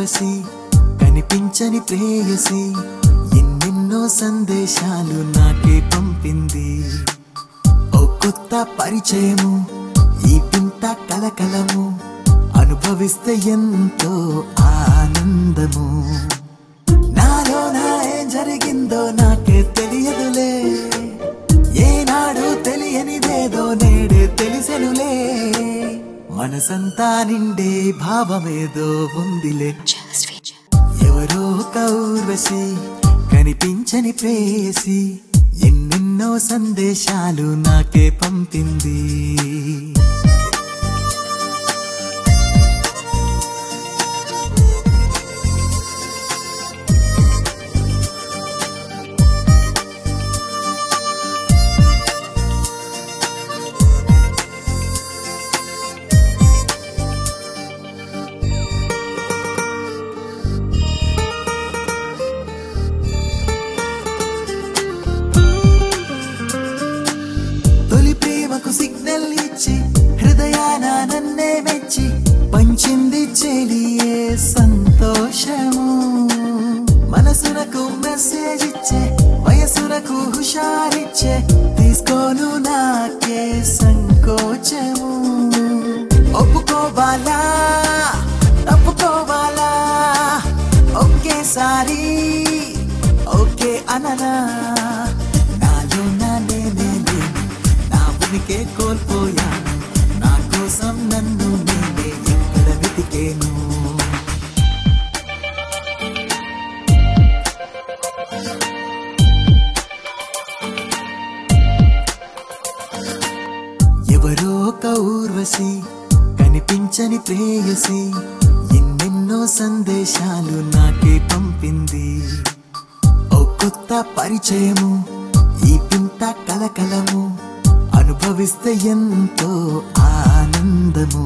ఊర్వశి కనిపించని ప్రేయసి ఎన్నెన్నో సందేశాలు నాకే పంపింది ఓ కొత్త పరిచయము ఈ వింత కలకలము అనుభవిస్తే ఎంతో ఆనందము నాలో నా ఏం జరిగిందో నాకే తెలియదులే ఏనాడు తెలియనిదేదో నేడే తెలిసెనులే మనసంతా నిండే భావమేదో ఉందిలే ఎవరో కౌర్వశి కనిపించని ప్రేయసి ఎన్నెన్నో సందేశాలు నాకే పంపింది తొలి ప్రేమకు సిగ్నల్ ఇచ్చి హృదయాన నన్నే మెచ్చి పంచింది చెలియే సంతోషము మనసునకు మెసేజ్ ఇచ్చే వయసునకు హుషారిచ్చే తీసుకోను నాకే సంకోచము ఒప్పుకోవాలా తప్పుకోవాలా ఒకేసారి ఓకే అననా నాలో నా నేనే లేను నా ఉనికే కోల్పోయాను నా కోసం నన్ను నేనే ఎక్కడ వెతికేను ఎవరో కౌర్వశి కనిపించని ప్రేయసి ఎన్నెన్నో సందేశాలు నాకే పంపింది ఓ కొత్త పరిచయము ఈ వింత కలకలము అనుభవిస్తే ఎంతో ఆనందము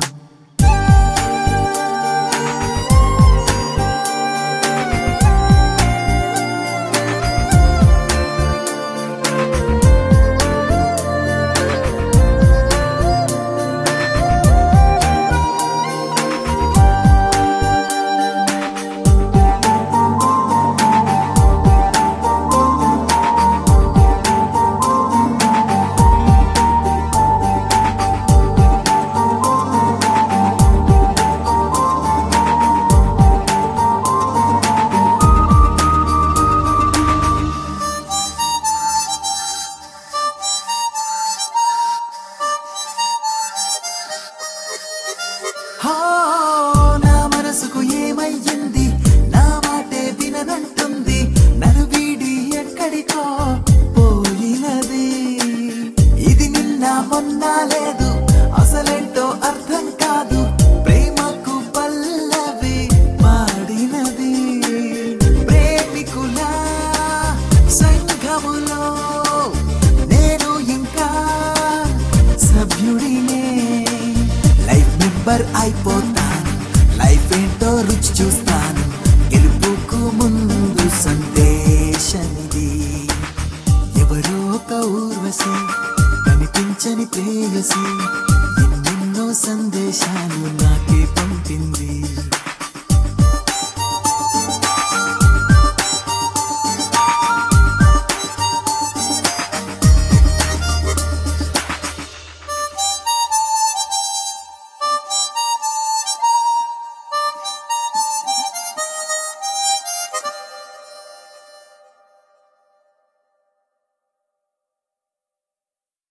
హో, నా మనసుకు ఏమయ్యింది నా మాటే విననంటుంది నన్ను వీడి ఎక్కడికో పోయినది ఇది నిన్న మొన్న లేదు అసలేంటో అర్థం కాదు ప్రేమకు పల్లవి పాడినది ప్రేమికుల సంఘములో నేను ఇంకా సభ్యుడినే లైఫ్ మెంబర్ అయిపోతాను లైఫ్ ఏంటో రుచి చూస్తాను గెలుపుకు ముందు సందేశమిది ఎవరో కౌర్వశి కనిపించని ప్రేయసి ఎన్నెన్నో సందేశాలు